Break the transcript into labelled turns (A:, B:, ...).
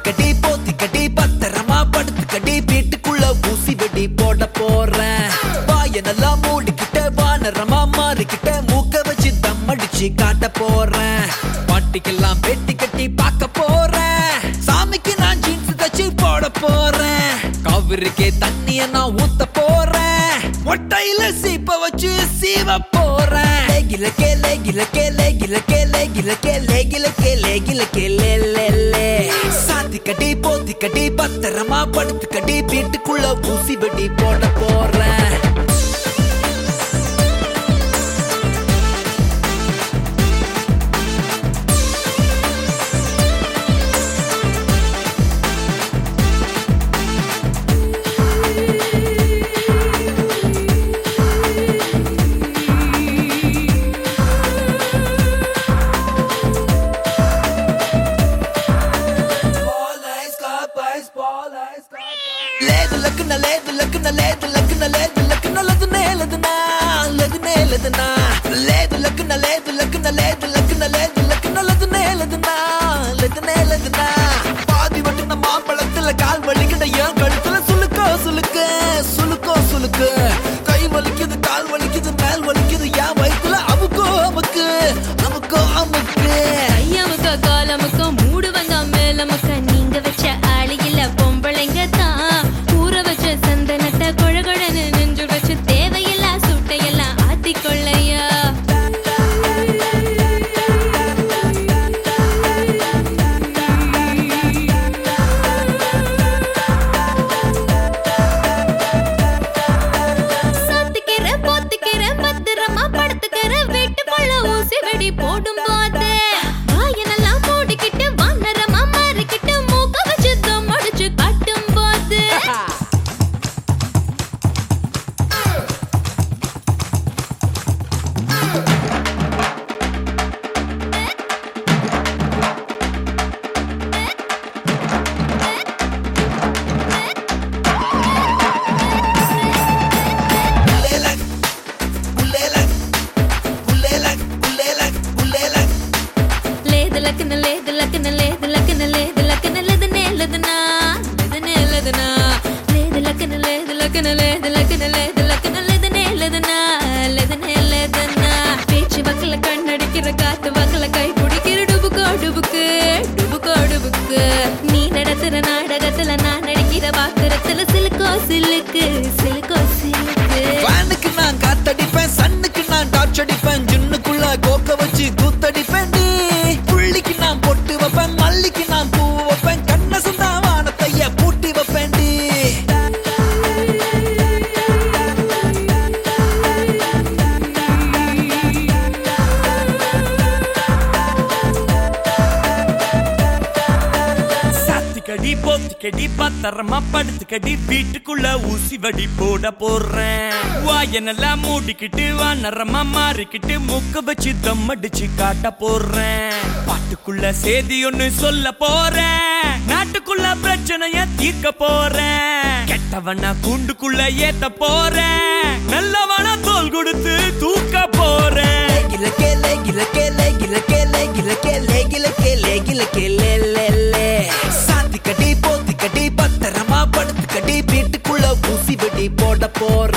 A: சாத்திக்கடி போத்திக்கடி பத்திரமா படுத்துக்கடி வீட்டுக்குள்ள ஊசி வெடி போட போறேன் வாய நல்லா மூடிக்கிட்ட வானரமா மாறிக்கிட்ட மூக்க வச்சு தம் அடிச்சு காட்ட போறேன் பாட்டிக்கெல்லாம் வெட்டி கட்டி பார்க்க போறேன் சாமிக்கு நான் ஜீன்ஸ் தச்சு போட போறேன் காவிரிக்கே தண்ணிய நான் ஊத்த போறேன் ஒட்டையில சீப்ப வச்சு சீவ போறேன் லேகில கே லேகில கே லேகில கே லேகில கே லேகில கே லேகில கே லே லே லே சாத்தி கட்டி போத்தி கட்டி பத்திரமா படுத்து கட்டி வீட்டுக்குள்ள ஊசி வெடி போட போறேன் లేదు లక్కున లేదు లక్కున లేదు లక్కున లేదు లక్కున లదునే లదునా లదునే లదునా లేదు లక్కున లేదు లక్కున లేదు లక్కున లేదు లక్కున లదునే లదునా లదునే లదునా பாதி வட்டுன மாம்பழத்துல கால் வலிக்கிட்ட ஏன் கழுத்துல சுளுக்கோ சுளுக்கு சுளுக்கோ சுளுக்கு கை வலிக்குது கால் வலிக்குது மேல் வலிக்குது ஏன் வயித்துல அமுக்கோ அமுக்கு அமுக்கோ அமுக்கு
B: ஐயாமுக்க காலமுக்க மூடுவங்க மேலமுக்க நீங்க வச்ச ஆளியில பொம்பளைங்க தான் ஊற வச்ச சந்தனத்தை கொழகொழன்னு நெஞ்சு வச்சு தேவையில்லா சூட்டையெல்லாம் ஆத்திக்கொள்ளையா சாத்திக்கிற போத்திக்கிற பத்திரமா படுத்துக்கிற வீட்டுக்குள்ள ஊசி வெடி போடும் போது வாயனெல்லாம் மூடிக்கிட்டு வானரமா மாறிக்கிட்டு மூக்க வச்சு தம் அடிச்சு காட்டும் போது
A: Ulelak, ulelak, ulelak, ulelak, ulelak.
B: లేదు లక్కన లేదు లక్కన లేదు లక్కన లేదు లక్కన లేదు నేలదనా లేదు నేలదనా లేదు లక్కన లేదు లక్కన లేదు లక్కన లేదు లక్కన లేదు నేలదనా లేదు నేలదనా பேச்சு வக்கல கண்ணடிக்கிற காத்து வக்கல கை பிடிக்கிற டுபுக்கோ டுபுக்கு டுபுக்கோ டுபுக்கு நீ நடத்துற நாடகத்துல நான் நடிக்கிற பாத்திரத்துல சிலுக்கோ சிலுக்கு சிலுக்கோ சிலுக்கு
A: ஃபேனுக்கு நான் காத்தடிப்பேன் சன்னுக்கு நான் டார்ச் அடிப்பேன் ஜின்னுக்குள்ள கோக்க வச்சு கூத்தடிப்பேன் டி புள்ளிக்கு நான் பொட்டு வைப்பேன் மல்லிக்கு நான் பூ வைப்பேன் கண்ண சுந்தா வானத்தைய பூட்டி வைப்பேன் டி
C: சாத்திக்கடி போத்திக்கடி பத்திரமா படுத்துக்கடி வீட்டுக்குள்ள ஊசி வடி போட போறேன் வாயனெல்லாம் மூடிக்கிட்டு வானரமா மாறிக்கிட்டு மூக்க வச்சு தம் அடிச்சு காட்ட போறேன் பாட்டுக்குள்ள செய்தி ஒண்ணு சொல்ல போறேன் நாட்டுக்குள்ள பிரச்சனைய தீர்க்க போறேன் கெட்டவன கூண்டுக்குள்ள ஏத்த போறேன் நல்லவன தோல் கொடுத்து தூக்க போறேன்
A: லேகில கே லேகில கே லேகில கே லேகில கே லேகில கே லேகில கே லே லே லே சாத்தி கட்டி போத்தி கட்டி பத்திரமா படுத்து கட்டி வீட்டுக்குள்ள ஊசி வெடி போட போற